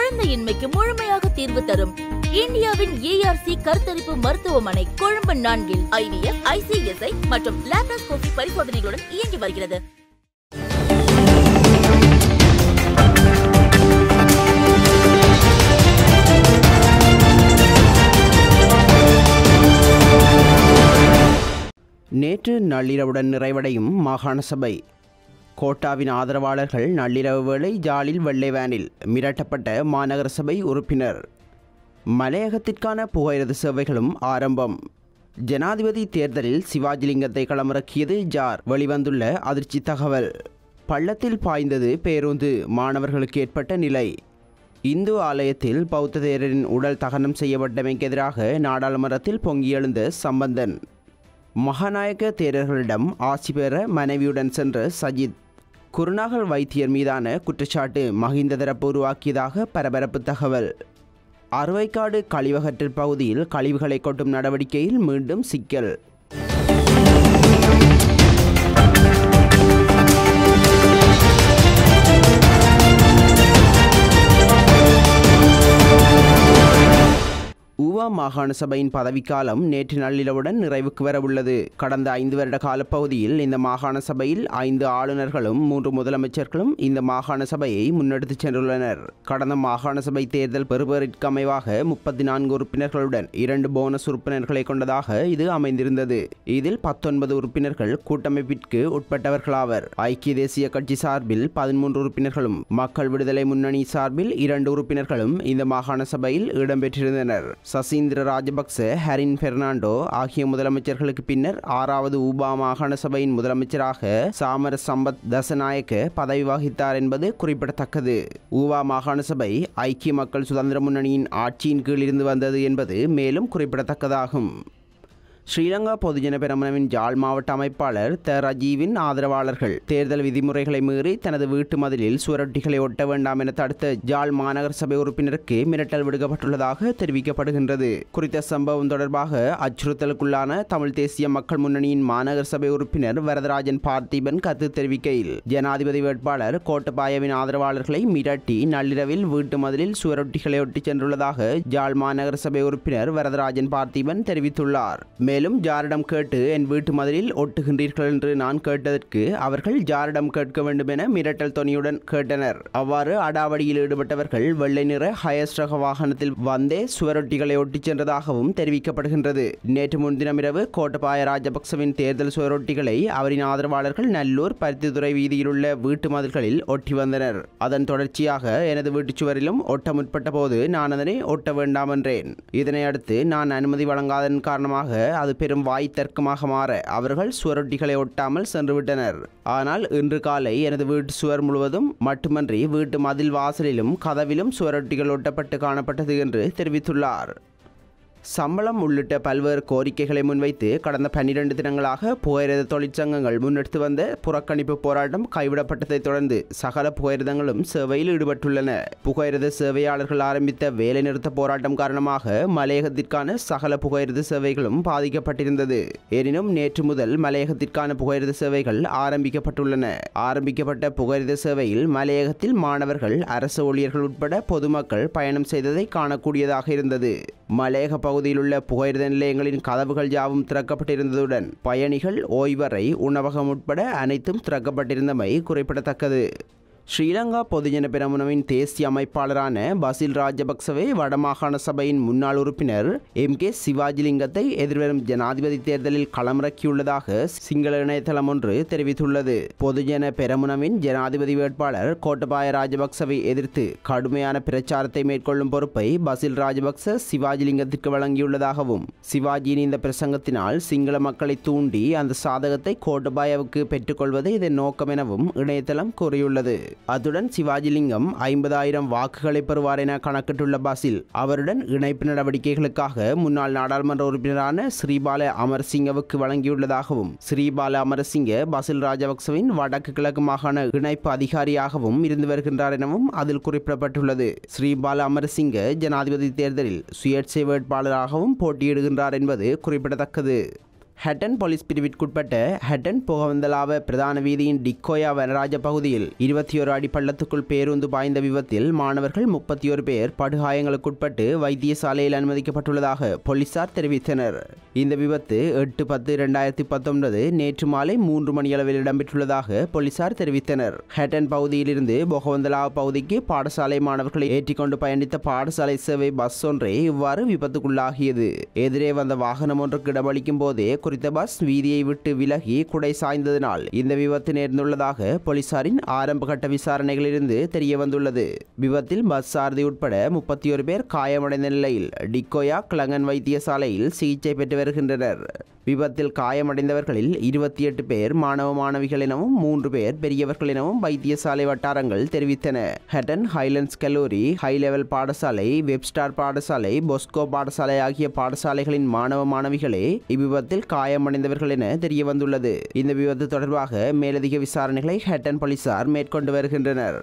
குழந்தையின்மைக்கு முழுமையாக தீர்வு தரும் இந்தியாவின் ஏஆர்சி கருத்தரிப்பு மருத்துவமனை கொழும்பு நான்கில் ஐவிஎஃப் ஐசிஎஸ்ஐ மற்றும் லேப்டாஸ்கோபி பரிசோதனைகளுடன் இயங்கி வருகிறது நேற்று நள்ளிரவுடன் நிறைவடையும் மாகாண சபை கோட்டாவின் ஆதரவாளர்கள் நள்ளிரவு வேளை ஜாலில் வெள்ளை வேனில் மிரட்டப்பட்ட மாநகர சபை உறுப்பினர் மலையகத்திற்கான புகையிரத சேவைகளும் ஆரம்பம் ஜனாதிபதி தேர்தலில் சிவாஜிலிங்கத்தை களமிறக்கியது ஜார் வெளிவந்துள்ள அதிர்ச்சி தகவல் பள்ளத்தில் பாய்ந்தது பேருந்து மாணவர்களுக்கு ஏற்பட்ட நிலை இந்து ஆலயத்தில் பௌத்த தேரரின் உடல் தகனம் செய்யப்பட்டமைக்கு எதிராக நாடாளுமன்றத்தில் பொங்கி எழுந்த சம்பந்தன் மகாநாயக தேரர்களிடம் ஆசி பெற மனைவியுடன் சென்ற சஜித் குருநாகல் வைத்தியர் மீதான குற்றச்சாட்டு மகிந்த தரப்பு உருவாக்கியதாக பரபரப்பு தகவல் அறுவைக்காடு கழிவகற்றல் பகுதியில் கழிவுகளை கொட்டும் நடவடிக்கையில் மீண்டும் சிக்கல் ஊவா மாகாண சபையின் பதவிக்காலம் நேற்று நள்ளிரவுடன் நிறைவுக்கு வரவுள்ளது கடந்த ஐந்து வருட காலப்பகுதியில் இந்த மாகாண சபையில் ஐந்து ஆளுநர்களும் மூன்று முதலமைச்சர்களும் இந்த மாகாண சபையை முன்னெடுத்துச் சென்றுள்ளனர் கடந்த மாகாண சபை தேர்தல் பெறுபவருக்கு அமைவாக முப்பத்தி நான்கு உறுப்பினர்களுடன் இரண்டு போனஸ் உறுப்பினர்களை கொண்டதாக இது அமைந்திருந்தது இதில் பத்தொன்பது உறுப்பினர்கள் கூட்டமைப்பிற்கு உட்பட்டவர்களாவர் ஐக்கிய தேசிய கட்சி சார்பில் பதிமூன்று உறுப்பினர்களும் மக்கள் விடுதலை முன்னணி சார்பில் இரண்டு உறுப்பினர்களும் இந்த மாகாண சபையில் இடம்பெற்றிருந்தனர் சசீந்திர ராஜபக்ச ஹரின் பெர்னாண்டோ ஆகிய முதலமைச்சர்களுக்கு பின்னர் ஆறாவது ஊபா மாகாண சபையின் முதலமைச்சராக சாமர சம்பத் தசநாயக்க பதவி வகித்தார் என்பது குறிப்பிடத்தக்கது ஊவா மாகாண சபை ஐக்கிய மக்கள் சுதந்திர முன்னணியின் ஆட்சியின் கீழ் இருந்து வந்தது என்பது மேலும் குறிப்பிடத்தக்கதாகும் ஸ்ரீலங்கா பொதுஜன பெரமுனவின் ஜாழ் மாவட்ட அமைப்பாளர் த ரஜீவின் ஆதரவாளர்கள் தேர்தல் விதிமுறைகளை மீறி தனது வீட்டு மதிலில் சுவரொட்டிகளை ஒட்ட வேண்டாம் என தடுத்த ஜாழ் மாநகர சபை உறுப்பினருக்கு மிரட்டல் விடுக்கப்பட்டுள்ளதாக தெரிவிக்கப்படுகின்றது குறித்த சம்பவம் தொடர்பாக அச்சுறுத்தலுக்குள்ளான தமிழ் தேசிய மக்கள் முன்னணியின் மாநகர சபை உறுப்பினர் வரதராஜன் பார்த்திபன் கருத்து தெரிவிக்கையில் ஜனாதிபதி வேட்பாளர் கோட்டபாயவின் ஆதரவாளர்களை மிரட்டி நள்ளிரவில் வீட்டு மதிலில் சுவரொட்டிகளை ஒட்டிச் சென்றுள்ளதாக ஜாழ் மாநகர சபை உறுப்பினர் வரதராஜன் பார்த்திபன் தெரிவித்துள்ளார் மேலும் ஜாரிடம் கேட்டு என் வீட்டு மதிலில் ஒட்டுகின்றீர்கள் என்று நான் கேட்டதற்கு அவர்கள் ஜாரிடம் கேட்க வேண்டும் என மிரட்டல் தொனியுடன் கேட்டனர் அவ்வாறு அடாவடியில் ஈடுபட்டவர்கள் வெள்ளை நிற ஹயஸ் ரக வாகனத்தில் வந்தே சுவரொட்டிகளை ஒட்டிச் சென்றதாகவும் தெரிவிக்கப்படுகின்றது நேற்று முன்தினம் இரவு கோட்டபாய ராஜபக்சவின் தேர்தல் சுவரொட்டிகளை அவரின் ஆதரவாளர்கள் நல்லூர் பருத்தித்துறை வீதியில் உள்ள வீட்டு மதில்களில் ஒட்டி வந்தனர் அதன் தொடர்ச்சியாக எனது வீட்டுச் சுவரிலும் ஒட்ட முற்பட்ட போது நான் அதனை ஒட்ட வேண்டாம் என்றேன் இதனை அடுத்து நான் அனுமதி வழங்காததன் காரணமாக அது பெரும் வாய் தர்க்கமாக மாற அவர்கள் சுவரொட்டிகளை ஒட்டாமல் சென்றுவிட்டனர் ஆனால் இன்று காலை எனது வீட்டு சுவர் முழுவதும் மட்டுமன்றி வீட்டு மதில் வாசலிலும் கதவிலும் சுவரொட்டிகள் ஒட்டப்பட்டு காணப்பட்டது என்று தெரிவித்துள்ளார் சம்பளம் உள்ளிட்ட பல்வேறு கோரிக்கைகளை முன்வைத்து கடந்த பன்னிரண்டு தினங்களாக புகையிரத தொழிற்சங்கங்கள் முன்னெடுத்து வந்த புறக்கணிப்பு போராட்டம் கைவிடப்பட்டதைத் தொடர்ந்து சகல புகையிரதங்களும் சேவையில் ஈடுபட்டுள்ளன புகையிரத சேவையாளர்கள் ஆரம்பித்த வேலைநிறுத்த போராட்டம் காரணமாக மலையகத்திற்கான சகல புகையிரத சேவைகளும் பாதிக்கப்பட்டிருந்தது எனினும் நேற்று முதல் மலையகத்திற்கான புகையிரத சேவைகள் ஆரம்பிக்கப்பட்டுள்ளன ஆரம்பிக்கப்பட்ட புகையிரத சேவையில் மலையகத்தில் மாணவர்கள் அரசு ஊழியர்கள் உட்பட பொதுமக்கள் பயணம் செய்ததை காணக்கூடியதாக இருந்தது மலையக பகுதியில் உள்ள புகையிரத நிலையங்களின் கதவுகள் யாவும் திறக்கப்பட்டிருந்ததுடன் பயணிகள் ஓய்வறை உணவகம் உட்பட அனைத்தும் திறக்கப்பட்டிருந்தமை குறிப்பிடத்தக்கது ஸ்ரீலங்கா பொதுஜன பெரமுனவின் தேசிய அமைப்பாளரான பசில் ராஜபக்சவே வடமாகாண சபையின் முன்னாள் உறுப்பினர் எம் கே சிவாஜிலிங்கத்தை எதிர்வரும் ஜனாதிபதி தேர்தலில் களமிறக்கியுள்ளதாக சிங்கள இணையதளம் ஒன்று தெரிவித்துள்ளது பொதுஜன பெரமுனவின் ஜனாதிபதி வேட்பாளர் கோட்டபாய ராஜபக்சவை எதிர்த்து கடுமையான பிரச்சாரத்தை மேற்கொள்ளும் பொறுப்பை பசில் ராஜபக்ச சிவாஜிலிங்கத்திற்கு வழங்கியுள்ளதாகவும் சிவாஜியின் இந்த பிரசங்கத்தினால் சிங்கள மக்களை தூண்டி அந்த சாதகத்தை கோட்டபாயவுக்கு பெற்றுக்கொள்வது இதன் நோக்கம் எனவும் இணையதளம் கூறியுள்ளது அத்துடன் சிவாஜிலிங்கம் ஐம்பதாயிரம் வாக்குகளை பெறுவார் என கணக்கிட்டுள்ள பசில் அவருடன் இணைப்பு நடவடிக்கைகளுக்காக முன்னாள் நாடாளுமன்ற உறுப்பினரான ஸ்ரீபால அமர்சிங்கவுக்கு வழங்கியுள்ளதாகவும் ஸ்ரீபால அமரசிங்க பசில் ராஜபக்சவின் வடக்கு கிழக்கு மாகாண இணைப்பு அதிகாரியாகவும் இருந்து வருகின்றார் எனவும் அதில் குறிப்பிடப்பட்டுள்ளது ஸ்ரீபால அமரசிங்க ஜனாதிபதி தேர்தலில் சுயேட்சை வேட்பாளராகவும் போட்டியிடுகின்றார் என்பது குறிப்பிடத்தக்கது ஹட்டன் போலீஸ் பிரிவிற்குட்பட்ட ஹட்டன் புகவந்தலாவ பிரதான வீதியின் டிக்கோயா வனராஜ பகுதியில் இருபத்தி ஒரு அடி பள்ளத்துக்குள் பேருந்து பாய்ந்த விபத்தில் மாணவர்கள் முப்பத்தி ஒரு பேர் படுகாயங்களுக்குட்பட்டு வைத்தியசாலையில் அனுமதிக்கப்பட்டுள்ளதாக போலீசார் தெரிவித்தனர் இந்த விபத்து எட்டு பத்து இரண்டாயிரத்தி பத்தொன்பது நேற்று மாலை மூன்று மணியளவில் இடம்பெற்றுள்ளதாக போலீசார் தெரிவித்தனர் ஹேட்டன் பகுதியிலிருந்து பொகவந்தலா பகுதிக்கு பாடசாலை மாணவர்களை ஏற்றிக்கொண்டு பயணித்த பாடசாலை சேவை பஸ் ஒன்றே இவ்வாறு விபத்துக்குள்ளாகியது எதிரே வந்த வாகனம் ஒன்றுக்கு இடமளிக்கும் போதே குறித்த பஸ் வீதியை விட்டு விலகி குடை சாய்ந்ததினால் இந்த விபத்து நேர்ந்துள்ளதாக போலீசாரின் ஆரம்பகட்ட விசாரணைகளிலிருந்து தெரிய வந்துள்ளது விபத்தில் பஸ் சாரதி உட்பட முப்பத்தி ஒரு பேர் காயமடைந்த நிலையில் டிக்கோயா கிளங்கன் வைத்தியசாலையில் சிகிச்சை பெற்று வருகின்றனர் விபத்தில் காயமடைந்தவர்களில் இருபத்தி எட்டு பேர் மாணவ மாணவிகள் எனவும் மூன்று பேர் பெரியவர்கள் எனவும் வைத்தியசாலை வட்டாரங்கள் தெரிவித்தன ஹட்டன் ஹைலண்ட்ஸ் கல்லூரி ஹை லெவல் பாடசாலை வெப்ஸ்டார் பாடசாலை பொஸ்கோ பாடசாலை ஆகிய பாடசாலைகளின் மாணவ மாணவிகளே இவ்விபத்தில் காயமடைந்தவர்கள் என தெரிய வந்துள்ளது இந்த விபத்து தொடர்பாக மேலதிக விசாரணைகளை ஹட்டன் போலீசார் மேற்கொண்டு வருகின்றனர்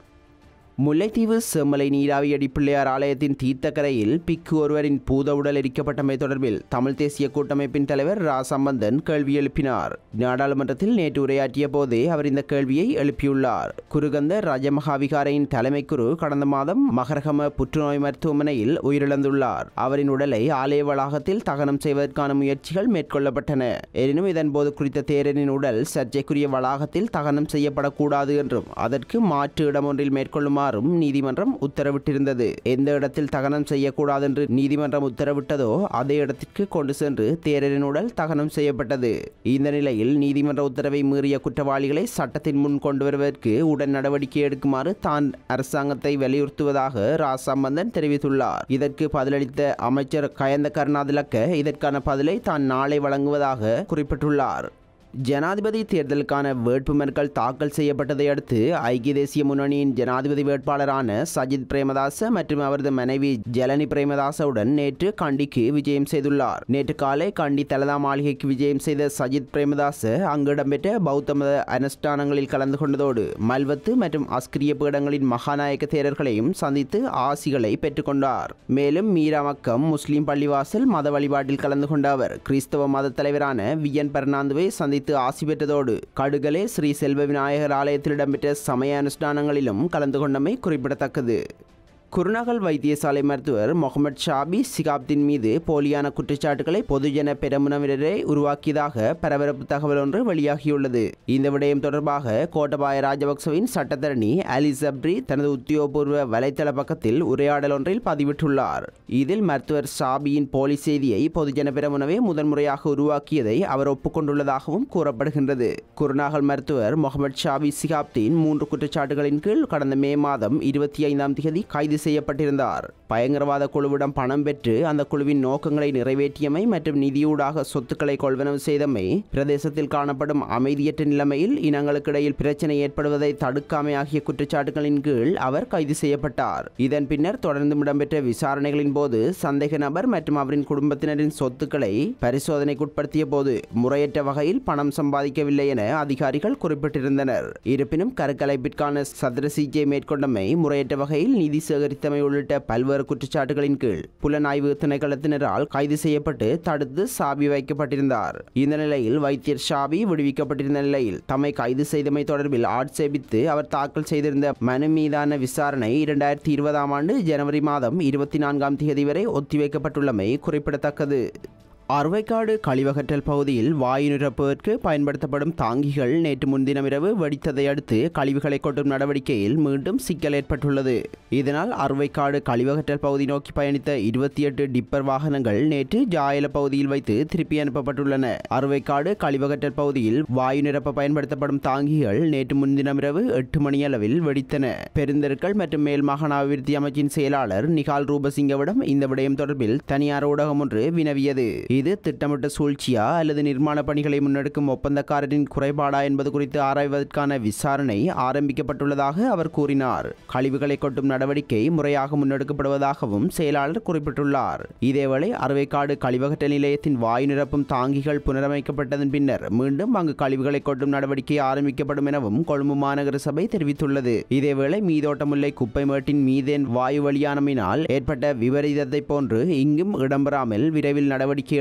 முல்லைத்தீவு செம்மலை நீராவியடி பிள்ளையார் ஆலயத்தின் தீர்த்தக்கரையில் பிக்கு ஒருவரின் பூத உடல் எரிக்கப்பட்டமை தொடர்பில் தமிழ் தேசிய கூட்டமைப்பின் தலைவர் ரா சம்பந்தன் கேள்வி எழுப்பினார் நாடாளுமன்றத்தில் நேற்று உரையாற்றிய போதே அவர் இந்த கேள்வியை எழுப்பியுள்ளார் குருகந்த ராஜமகாவிகாரையின் தலைமை குரு கடந்த மாதம் மகரகம புற்றுநோய் மருத்துவமனையில் உயிரிழந்துள்ளார் அவரின் உடலை ஆலய வளாகத்தில் தகனம் செய்வதற்கான முயற்சிகள் மேற்கொள்ளப்பட்டன எனினும் இதன்போது குறித்த தேரரின் உடல் சர்ச்சைக்குரிய வளாகத்தில் தகனம் செய்யப்படக்கூடாது என்றும் அதற்கு மாற்று இடம் ஒன்றில் மேற்கொள்ளுமாறும் நீதிமன்றம் உத்தரவிட்டிருந்தது எந்த இடத்தில் தகனம் செய்யக்கூடாது என்று நீதிமன்றம் உத்தரவிட்டதோ அதே இடத்திற்கு கொண்டு சென்று தேரரின் உடல் தகனம் செய்யப்பட்டது இந்த நிலையில் நீதிமன்ற உத்தரவை மீறிய குற்றவாளிகளை சட்டத்தின் முன் கொண்டு வருவதற்கு உடன் நடவடிக்கை எடுக்குமாறு தான் அரசாங்கத்தை வலியுறுத்துவதாக ரா சம்பந்தன் தெரிவித்துள்ளார் இதற்கு பதிலளித்த அமைச்சர் கயந்த கருணாதிலக்க இதற்கான பதிலை தான் நாளை வழங்குவதாக குறிப்பிட்டுள்ளார் ஜனாதிபதி தேர்தலுக்கான வேட்புமனுக்கள் தாக்கல் செய்யப்பட்டதை அடுத்து ஐக்கிய தேசிய முன்னணியின் ஜனாதிபதி வேட்பாளரான சஜித் பிரேமதாச மற்றும் அவரது மனைவி ஜலனி பிரேமதாசவுடன் நேற்று கண்டிக்கு விஜயம் செய்துள்ளார் நேற்று காலை கண்டி தலதா மாளிகைக்கு விஜயம் செய்த சஜித் பிரேமதாச அங்கு இடம்பெற்ற பௌத்த மத அனுஷ்டானங்களில் கலந்து கொண்டதோடு மல்வத்து மற்றும் அஸ்கிரிய பீடங்களின் மகாநாயக தேரர்களையும் சந்தித்து ஆசிகளை பெற்றுக்கொண்டார் மேலும் மீராமக்கம் முஸ்லிம் பள்ளிவாசல் மத வழிபாட்டில் கலந்து கொண்ட அவர் கிறிஸ்தவ மத தலைவரான வியன் பெர்னாந்துவை சந்தித்து ஆசி பெற்றதோடு கடுகலே ஸ்ரீ செல்வ விநாயகர் ஆலயத்தில் இடம்பெற்ற சமய அனுஷ்டானங்களிலும் கலந்து கொண்டமை குறிப்பிடத்தக்கது குருநகல் வைத்தியசாலை மருத்துவர் முகமது ஷாபி சிகாப்தின் மீது போலியான குற்றச்சாட்டுகளை பொதுஜன பெரமுனவினரை உருவாக்கியதாக பரபரப்பு தகவல் ஒன்று வெளியாகியுள்ளது இந்த விடயம் தொடர்பாக கோட்டபாய ராஜபக்சவின் சட்டத்தரணி அலி சப்ரி தனது உத்தியோகபூர்வ வலைத்தள பக்கத்தில் உரையாடல் ஒன்றில் பதிவிட்டுள்ளார் இதில் மருத்துவர் ஷாபியின் போலி செய்தியை பொதுஜன பெரமுனவே முதன்முறையாக உருவாக்கியதை அவர் ஒப்புக்கொண்டுள்ளதாகவும் கூறப்படுகின்றது குருநாகல் மருத்துவர் முகமது ஷாபி சிகாப்தின் மூன்று குற்றச்சாட்டுகளின் கீழ் கடந்த மே மாதம் இருபத்தி ஐந்தாம் தேதி கைது செய்யப்பட்டிருந்தார் பயங்கரவாத குழுவிடம் பணம் பெற்று அந்த குழுவின் நோக்கங்களை நிறைவேற்றியமை மற்றும் நிதியூடாக சொத்துக்களை கொள்வனவு செய்தமை பிரதேசத்தில் காணப்படும் அமைதியற்ற நிலைமையில் இனங்களுக்கிடையில் பிரச்சனை ஏற்படுவதை தடுக்காமை ஆகிய குற்றச்சாட்டுகளின் கீழ் அவர் கைது செய்யப்பட்டார் இதன் பின்னர் தொடர்ந்து இடம்பெற்ற விசாரணைகளின் போது சந்தேக நபர் மற்றும் அவரின் குடும்பத்தினரின் சொத்துக்களை பரிசோதனைக்குட்படுத்திய போது முறையற்ற வகையில் பணம் சம்பாதிக்கவில்லை என அதிகாரிகள் குறிப்பிட்டிருந்தனர் இருப்பினும் கருக்கலைப்பிற்கான சதுர சிகிச்சை மேற்கொண்டமை முறையற்ற வகையில் நிதி சேகரித்தமை உள்ளிட்ட பல்வேறு குற்றச்சாட்டுகளின் கீழ் புலனாய்வு திணைக்களத்தினரால் கைது செய்யப்பட்டு தடுத்து சாபி வைக்கப்பட்டிருந்தார் இந்த நிலையில் வைத்தியர் ஷாபி விடுவிக்கப்பட்டிருந்த நிலையில் தம்மை கைது செய்தமை தொடர்பில் ஆட்சேபித்து அவர் தாக்கல் செய்திருந்த மனு மீதான விசாரணை இரண்டாயிரத்தி இருபதாம் ஆண்டு ஜனவரி மாதம் இருபத்தி நான்காம் தேதி வரை ஒத்திவைக்கப்பட்டுள்ளமை குறிப்பிடத்தக்கது அறுவைக்காடு கழிவகற்றல் பகுதியில் வாயு நிரப்புவதற்கு பயன்படுத்தப்படும் தாங்கிகள் நேற்று முன்தினம் இரவு வெடித்ததை அடுத்து கழிவுகளை கொட்டும் நடவடிக்கையில் மீண்டும் சிக்கல் ஏற்பட்டுள்ளது இதனால் அறுவைக்காடு கழிவகற்றல் பகுதி நோக்கி பயணித்த இருபத்தி எட்டு டிப்பர் வாகனங்கள் நேற்று ஜாயல பகுதியில் வைத்து திருப்பி அனுப்பப்பட்டுள்ளன அறுவைக்காடு கழிவகற்றல் பகுதியில் வாயு நிரப்ப பயன்படுத்தப்படும் தாங்கிகள் நேற்று முன்தினம் இரவு எட்டு மணியளவில் வெடித்தன பெருந்தெருக்கள் மற்றும் மேல் மாகாண அபிவிருத்தி அமைச்சின் செயலாளர் நிகால் ரூபசிங்கவிடம் இந்த விடயம் தொடர்பில் தனியார் ஊடகம் ஒன்று வினவியது இது திட்டமிட்ட சூழ்ச்சியா அல்லது நிர்மாண பணிகளை முன்னெடுக்கும் ஒப்பந்தக்காரரின் குறைபாடா என்பது குறித்து ஆராய்வதற்கான விசாரணை ஆரம்பிக்கப்பட்டுள்ளதாக அவர் கூறினார் கழிவுகளை கொட்டும் நடவடிக்கை முறையாக முன்னெடுக்கப்படுவதாகவும் செயலாளர் குறிப்பிட்டுள்ளார் இதேவேளை அறுவைக்காடு கழிவகற்ற நிலையத்தின் வாயு நிரப்பும் தாங்கிகள் புனரமைக்கப்பட்டதன் பின்னர் மீண்டும் அங்கு கழிவுகளை கொட்டும் நடவடிக்கை ஆரம்பிக்கப்படும் எனவும் கொழும்பு மாநகர சபை தெரிவித்துள்ளது இதேவேளை மீதோட்டமுல்லை குப்பை மேட்டின் மீதேன் வாயு வழியானமையினால் ஏற்பட்ட விபரீதத்தை போன்று இங்கும் இடம்பெறாமல் விரைவில் நடவடிக்கை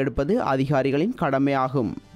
முன்னெடுப்பது அதிகாரிகளின் கடமையாகும்